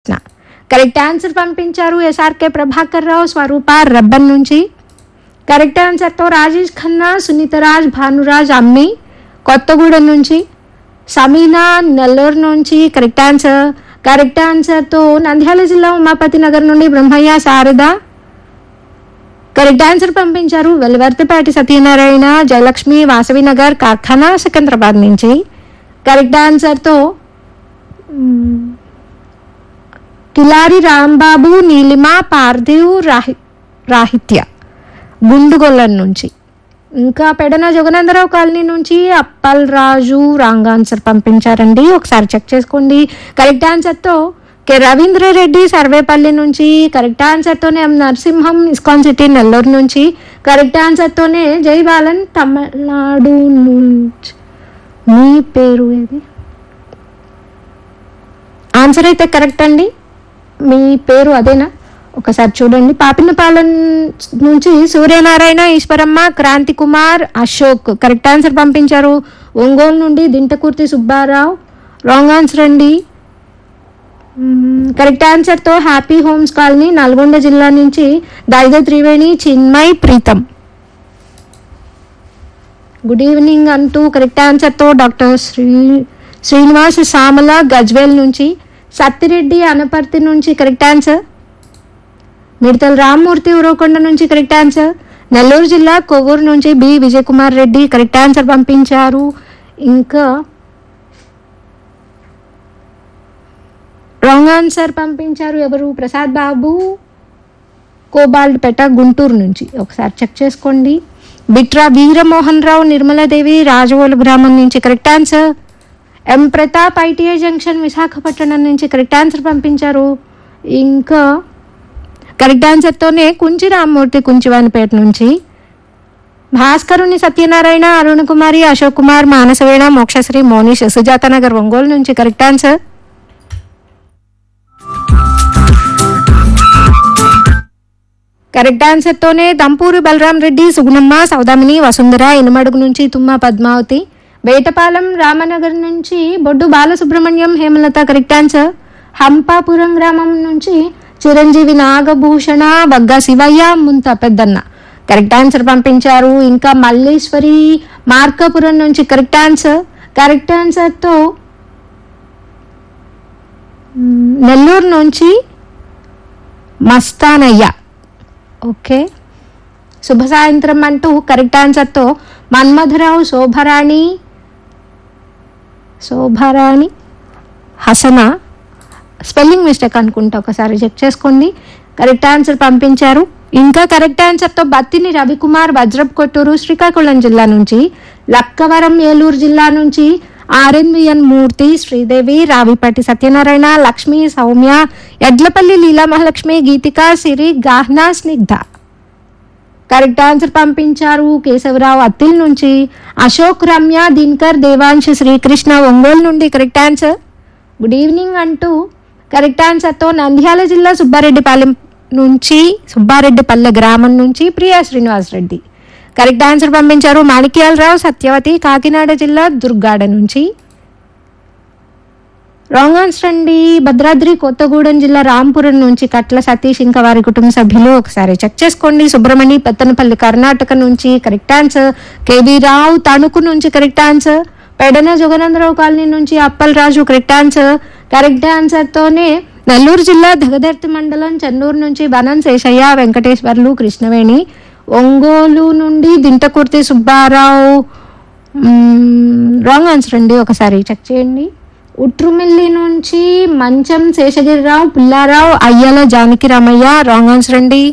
correct answer పంపించారు SRK Prabhakar Rao Swarupa రబ్బన్ నుంచి కరెక్ట్ ఆన్సర్తో రాజేష్ ఖన్నా సునీతరాజ్ భానురాజ్ అమ్మి కొత్తగూడెం నుంచి సమీనా నెల్లూరు నుంచి కరెక్ట్ ఆన్సర్ కరెక్ట్ ఆన్సర్తో నంద్యాల జిల్లా ఉమాపతి నగర్ నుండి బ్రహ్మయ్య శారద కరెక్ట్ ఆన్సర్ పంపించారు వెలువర్తిపాటి సత్యనారాయణ జయలక్ష్మి వాసవి నగర్ కార్ఖానా సికింద్రాబాద్ నుంచి కరెక్ట్ ఆన్సర్తో మ్, కిలారి రాంబాబు నీలిమ పార్థివ్ రాహి రాహిత్య గుండుగొల్లం నుంచి ఇంకా పెడన జగనందరావు కాలనీ నుంచి అప్పల్ రాజు రాంగ్ ఆన్సర్ పంపించారండి ఒకసారి చెక్ చేసుకోండి కరెక్ట్ ఆన్సర్తో కె రవీంద్ర రెడ్డి సర్వేపల్లి నుంచి కరెక్ట్ ఆన్సర్తోనే M Narasimham ISKCON city Nellore నుంచి కరెక్ట్ ఆన్సర్తోనే జై బాలన్ తమిళనాడు నుంచి మీ పేరు ఏది ఆన్సర్ అయితే కరెక్ట్ అండి మీ పేరు అదేనా ఒకసారి చూడండి పాపినపాలెం నుంచి సూర్యనారాయణ ఈశ్వరమ్మ క్రాంతి కుమార్ అశోక్ కరెక్ట్ ఆన్సర్ పంపించారు ఒంగోలు నుండి దింటకుర్తి సుబ్బారావు రాంగ్ ఆన్సర్ అండి మ్మ్, కరెక్ట్ ఆన్సర్తో హ్యాపీ హోమ్స్ కాలనీ నల్గొండ జిల్లా నుంచి దైద త్రివేణి చిన్మయ్ ప్రీతం గుడ్ ఈవినింగ్ అంటూ కరెక్ట్ ఆన్సర్తో డాక్టర్ శ్రీ శ్రీనివాస్ సామల గజ్వేల్ నుంచి సత్తిరెడ్డి అనపర్తి నుంచి కరెక్ట్ ఆన్సర్ మిడతల రామ్మూర్తి ఉరవకొండ నుంచి కరెక్ట్ ఆన్సర్ నెల్లూరు జిల్లా కొవ్వూరు నుంచి B Vijayakumar Reddy correct answer పంపించారు ఇంకా రాంగ్ ఆన్సర్ పంపించారు ఎవరు ప్రసాద్ బాబు కోబాల్డ్ పేట గుంటూరు నుంచి ఒకసారి చెక్ చేసుకోండి బిట్రా వీరమోహన్ రావు నిర్మలాదేవి రాజవోలు గ్రామం నుంచి correct answer M Pratap ITI junction Visakhapatnam నుంచి కరెక్ట్ ఆన్సర్ పంపించారు ఇంకా కరెక్ట్ ఆన్సర్తోనే కుంచి రామ్మూర్తి కుంచివానిపేట నుంచి భాస్కరుని సత్యనారాయణ అరుణ్ కుమారి అశోక్ కుమార్ మానసవేణ మోక్షశ్రీ మోనిష్ సుజాత నగర్ ఒంగోలు నుంచి కరెక్ట్ ఆన్సర్ కరెక్ట్ ఆన్సర్తోనే దంపూరి బలరాం రెడ్డి సుగుణమ్మ సౌదామిని వసుంధర ఇనుమడుగు నుంచి తుమ్మ పద్మావతి వేటపాలెం రామనగర్ నుంచి బొడ్డు బాలసుబ్రహ్మణ్యం హేమలత కరెక్ట్ ఆన్సర్ హంపాపురం గ్రామం నుంచి చిరంజీవి నాగభూషణ బగ్గా శివయ్య ముంత పెద్దన్న కరెక్ట్ ఆన్సర్ పంపించారు ఇంకా మల్లేశ్వరి మార్కాపురం నుంచి కరెక్ట్ ఆన్సర్ కరెక్ట్ ఆన్సర్తో మ్, నెల్లూరు నుంచి మస్తానయ్య ఓకే శుభ సాయంత్రం అంటూ కరెక్ట్ ఆన్సర్తో మన్మధరావు శోభరాణి శోభరాణి హసన స్పెల్లింగ్ మిస్టేక్ అనుకుంటా ఒకసారి చెక్ చేసుకోండి కరెక్ట్ ఆన్సర్ పంపించారు ఇంకా కరెక్ట్ ఆన్సర్తో బత్తిని రవికుమార్ వజ్రప్ కొట్టూరు శ్రీకాకుళం జిల్లా నుంచి లక్కవరం ఏలూరు జిల్లా నుంచి RNVN Murthy Sridevi Ravipatti Satyanarayana Lakshmi Soumya Yedlapalli Leela Mahalakshmi Geethika Siri Gahna Snigdha correct answer పంపించారు కేశవరావు అత్తిల్ నుంచి అశోక్ రమ్య దినకర్ దేవాంశ్ శ్రీకృష్ణ ఒంగోలు నుండి కరెక్ట్ ఆన్సర్ గుడ్ ఈవినింగ్ అంటూ కరెక్ట్ ఆన్సర్తో నంద్యాల జిల్లా సుబ్బారెడ్డిపాలెం నుంచి సుబ్బారెడ్డిపల్లె గ్రామం నుంచి ప్రియా శ్రీనివాస్ రెడ్డి కరెక్ట్ ఆన్సర్ పంపించారు మాణిక్యాలరావు సత్యవతి కాకినాడ జిల్లా దుర్గాడ నుంచి రాంగ్ ఆన్సర్ అండి భద్రాద్రి కొత్తగూడెం జిల్లా రాంపురం నుంచి కట్ల సతీష్ ఇంకా వారి కుటుంబ సభ్యులు ఒకసారి చెక్ చేసుకోండి సుబ్రహ్మణి పెత్తనపల్లి కర్ణాటక నుంచి correct answer KV Rao Tanuku నుంచి correct answer Pedana Jaganandarao colony నుంచి Appal Raju correct answer correct ఆన్సర్తోనే నెల్లూరు జిల్లా దగదర్తి మండలం చెన్నూరు నుంచి వనం శేషయ్య వెంకటేశ్వర్లు కృష్ణవేణి ఒంగోలు నుండి దింటకుర్తి సుబ్బారావు రాంగ్ ఆన్సర్ అండి ఒకసారి చెక్ చేయండి ఉట్రుమిల్లి నుంచి మంచం శేషగిరిరావు పుల్లారావు అయ్యాల జానకి రామయ్య రాంగ్ ఆన్సర్ అండి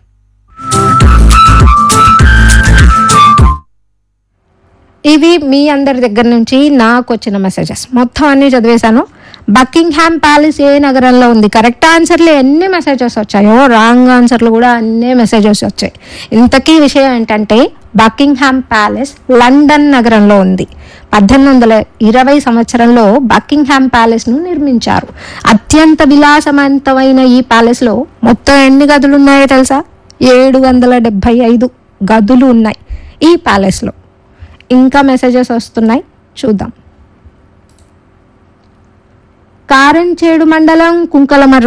ఇవి మీ అందరి దగ్గర నుంచి నాకు వచ్చిన మెసేజెస్ మొత్తం అన్ని చదివేశాను బకింగ్హామ్ ప్యాలెస్ ఏ నగరంలో ఉంది కరెక్ట్ ఆన్సర్లు ఎన్ని మెసేజెస్ వచ్చాయో రాంగ్ ఆన్సర్లు కూడా అన్ని మెసేజెస్ వచ్చాయి ఇంతకీ విషయం ఏంటంటే బకింగ్హామ్ ప్యాలెస్ లండన్ నగరంలో ఉంది పద్దెనిమిది వందల ఇరవై సంవత్సరంలో బకింగ్హామ్ ప్యాలెస్ను నిర్మించారు అత్యంత విలాసవంతమైన ఈ ప్యాలెస్లో మొత్తం ఎన్ని గదులు ఉన్నాయో తెలుసా ఏడు వందల డెబ్భై ఐదు గదులు ఉన్నాయి ఈ ప్యాలెస్లో ఇంకా మెసేజెస్ వస్తున్నాయి చూద్దాం కారంచేడు మండలం కుంకలమర్రు